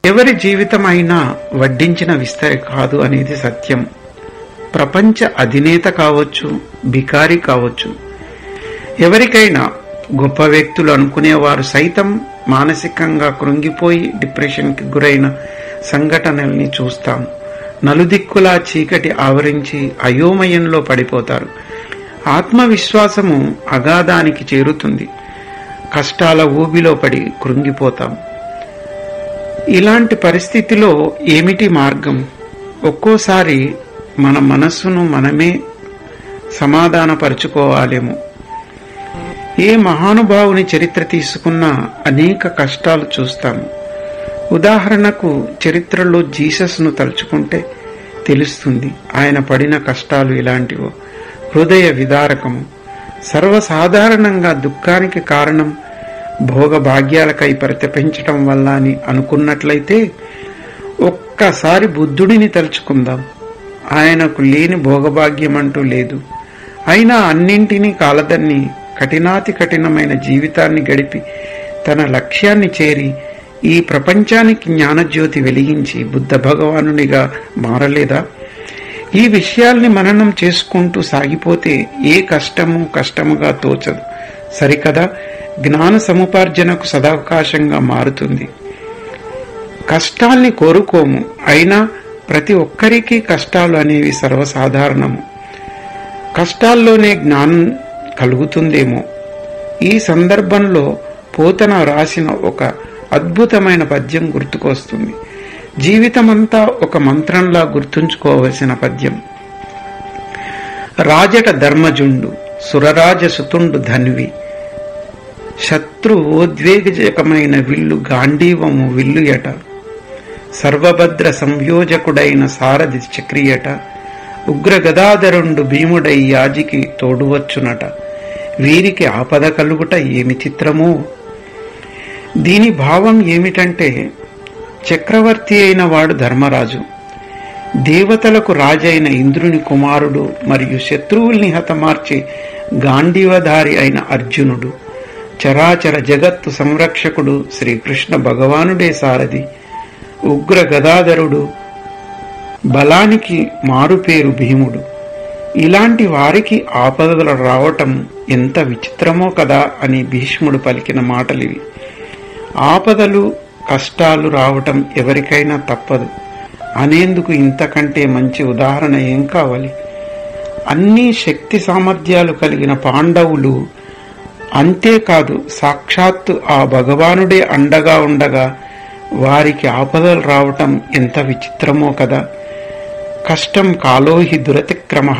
ఎవరి జీవితం అయినా వడ్డించిన విస్తరి కాదు అనేది సత్యం ప్రపంచ అధినేత కావచ్చు బికారి కావచ్చు ఎవరికైనా గొప్ప వ్యక్తులు అనుకునేవారు సైతం మానసికంగా కృంగిపోయి డిప్రెషన్కి గురైన సంఘటనల్ని చూస్తాం నలుదిక్కులా చీకటి ఆవరించి అయోమయంలో పడిపోతారు ఆత్మవిశ్వాసము అగాధానికి చేరుతుంది కష్టాల ఊబిలో పడి కృంగిపోతాం ఇలాంటి పరిస్థితిలో ఏమిటి మార్గం ఒక్కోసారి మన మనస్సును మనమే సమాధానపరుచుకోవాలేమో ఏ మహానుభావుని చరిత్ర తీసుకున్నా అనేక కష్టాలు చూస్తాము ఉదాహరణకు చరిత్రలో జీసస్ను తలుచుకుంటే తెలుస్తుంది ఆయన పడిన కష్టాలు ఇలాంటివో హృదయ విదారకము సర్వసాధారణంగా దుఃఖానికి కారణం భోగభాగ్యాలకై పరితపించటం వల్ల అని అనుకున్నట్లయితే ఒక్కసారి బుద్ధుడిని తలుచుకుందాం ఆయనకు లేని భోగభాగ్యం అంటూ లేదు అయినా అన్నింటినీ కాలదన్ని కఠినాతి కఠినమైన జీవితాన్ని గడిపి తన లక్ష్యాన్ని చేరి ఈ ప్రపంచానికి జ్ఞానజ్యోతి వెలిగించి బుద్ధ భగవానునిగా మారలేదా ఈ విషయాల్ని మననం చేసుకుంటూ సాగిపోతే ఏ కష్టము కష్టముగా తోచదు సరికదా జ్ఞాన సముపార్జనకు సదవకాశంగా మారుతుంది కష్టాల్ని కోరుకోము అయినా ప్రతి ఒక్కరికి కష్టాలు అనేవి సర్వసాధారణము కష్టాల్లోనే జ్ఞానం కలుగుతుందేమో ఈ సందర్భంలో పోతన రాసిన ఒక అద్భుతమైన పద్యం గుర్తుకొస్తుంది జీవితమంతా ఒక మంత్రంలా గుర్తుంచుకోవలసిన పద్యం రాజట ధర్మజుండు సురరాజ సుతుండు ధన్వి శత్రు ఓద్వేగజకమైన విల్లు గాంధీవము విల్లు ఎట సర్వభద్ర సంయోజకుడైన సారథి చక్రియట ఉగ్ర గదాధరుండు భీముడై యాజికి తోడువచ్చునట వీరికి ఆపద కలుగుట ఏమి చిత్రమో దీని భావం ఏమిటంటే చక్రవర్తి అయిన వాడు ధర్మరాజు దేవతలకు రాజైన ఇంద్రుని కుమారుడు మరియు శత్రువుల్ని హతమార్చి గాంధీవధారి అయిన అర్జునుడు చరాచర జగత్తు సంరక్షకుడు శ్రీకృష్ణ భగవానుడే సారథి ఉగ్ర గదాధరుడు బలానికి మారుపేరు భీముడు ఇలాంటి వారికి ఆపదలు రావటం ఎంత విచిత్రమో కదా అని భీష్ముడు పలికిన మాటలివి ఆపదలు కష్టాలు రావటం ఎవరికైనా తప్పదు అనేందుకు ఇంతకంటే మంచి ఉదాహరణ ఏం కావాలి అన్ని శక్తి సామర్థ్యాలు కలిగిన పాండవులు అంతేకాదు సాక్షాత్తు ఆ భగవానుడే అండగా ఉండగా వారికి ఆపదలు రావటం ఎంత విచిత్రమో కదా కష్టం కాలోహి దురతిక్రమ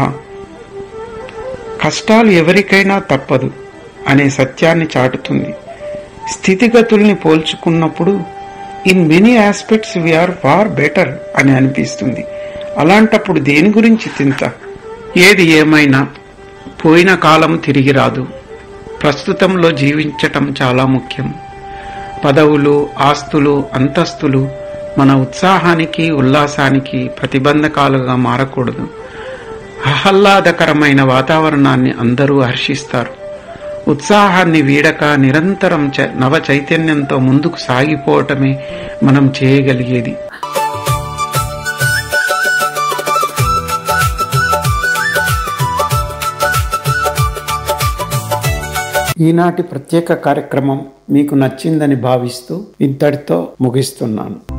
కష్టాలు ఎవరికైనా తప్పదు అనే సత్యాన్ని చాటుతుంది స్థితిగతుల్ని పోల్చుకున్నప్పుడు in many aspects we are far better అని అనిపిస్తుంది అలాంటప్పుడు దేని గురించి చింత ఏది ఏమైనా పోయిన కాలం తిరిగి రాదు ప్రస్తుతంలో జీవించటం చాలా ముఖ్యం పదవులు ఆస్తులు అంతస్తులు మన ఉత్సాహానికి ఉల్లాసానికి ప్రతిబంధకాలుగా మారకూడదు ఆహ్లాదకరమైన వాతావరణాన్ని అందరూ హర్షిస్తారు ఉత్సాహాన్ని వీడక నిరంతరం చ- నవ చైతన్యంతో ముందుకు సాగిపోవటమే మనం చేయగలిగేది ఈనాటి ప్రత్యేక కార్యక్రమం మీకు నచ్చిందని భావిస్తూ ఇంతటితో ముగిస్తున్నాను